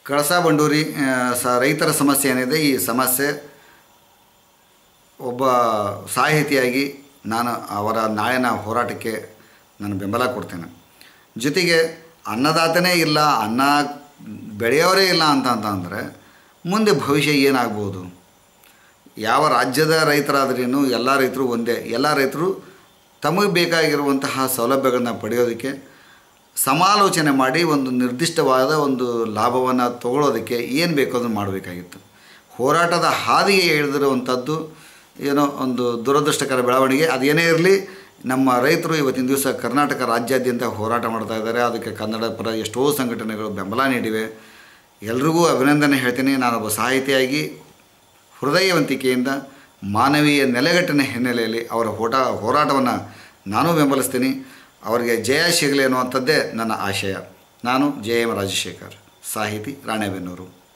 ಕಳಸಾ ಬಂಡೂರಿ ಆ, ಸ ರೈತರ ಸಮಸ್ಯೆ ಏನಿದೆ ಈ ಸಮಸ್ಯೆ ಒಬ್ಬ ಸಾಹಿತಿಯಾಗಿ ನಾನು ಅವರ ನಾಳಿನ ಹೋರಾಟಕ್ಕೆ ನಾನು ಬೆಂಬಲ ಕೊಡ್ತೇನೆ ಜೊತೆಗೆ ಅನ್ನದಾತನೇ ಇಲ್ಲ ಅನ್ನ ಬೆಳೆಯೋರೇ ಇಲ್ಲ ಅಂತ ಅಂತಂದರೆ ಮುಂದೆ ಭವಿಷ್ಯ ಏನಾಗ್ಬೋದು ಯಾವ ರಾಜ್ಯದ ರೈತರಾದ್ರೇನು ಎಲ್ಲ ರೈತರು ಒಂದೇ ಎಲ್ಲ ರೈತರು ತಮಗೆ ಬೇಕಾಗಿರುವಂತಹ ಸೌಲಭ್ಯಗಳನ್ನ ಪಡೆಯೋದಕ್ಕೆ ಸಮಾಲೋಚನೆ ಮಾಡಿ ಒಂದು ನಿರ್ದಿಷ್ಟವಾದ ಒಂದು ಲಾಭವನ್ನು ತಗೊಳ್ಳೋದಕ್ಕೆ ಏನು ಬೇಕೋ ಅದನ್ನು ಮಾಡಬೇಕಾಗಿತ್ತು ಹೋರಾಟದ ಹಾದಿಗೆ ಇಳಿದಿರುವಂಥದ್ದು ಏನೋ ಒಂದು ದುರದೃಷ್ಟಕರ ಬೆಳವಣಿಗೆ ಅದೇನೇ ಇರಲಿ ನಮ್ಮ ರೈತರು ಇವತ್ತಿನ ದಿವಸ ಕರ್ನಾಟಕ ರಾಜ್ಯಾದ್ಯಂತ ಹೋರಾಟ ಮಾಡ್ತಾ ಇದ್ದಾರೆ ಅದಕ್ಕೆ ಕನ್ನಡ ಪರ ಎಷ್ಟೋ ಸಂಘಟನೆಗಳು ಬೆಂಬಲ ನೀಡಿವೆ ಎಲ್ರಿಗೂ ಅಭಿನಂದನೆ ಹೇಳ್ತೀನಿ ನಾನೊಬ್ಬ ಸಾಹಿತಿಯಾಗಿ ಹೃದಯವಂತಿಕೆಯಿಂದ ಮಾನವೀಯ ನೆಲೆಗಟ್ಟಿನ ಹಿನ್ನೆಲೆಯಲ್ಲಿ ಅವರ ಹೋಟ ಹೋರಾಟವನ್ನು ನಾನು ಬೆಂಬಲಿಸ್ತೀನಿ ಅವರಿಗೆ ಜಯ ಸಿಗಲಿ ಅನ್ನುವಂಥದ್ದೇ ನನ್ನ ಆಶಯ ನಾನು ಜೆ ಎಂ ರಾಜಶೇಖರ್ ಸಾಹಿತಿ ರಾಣೆಬೆನ್ನೂರು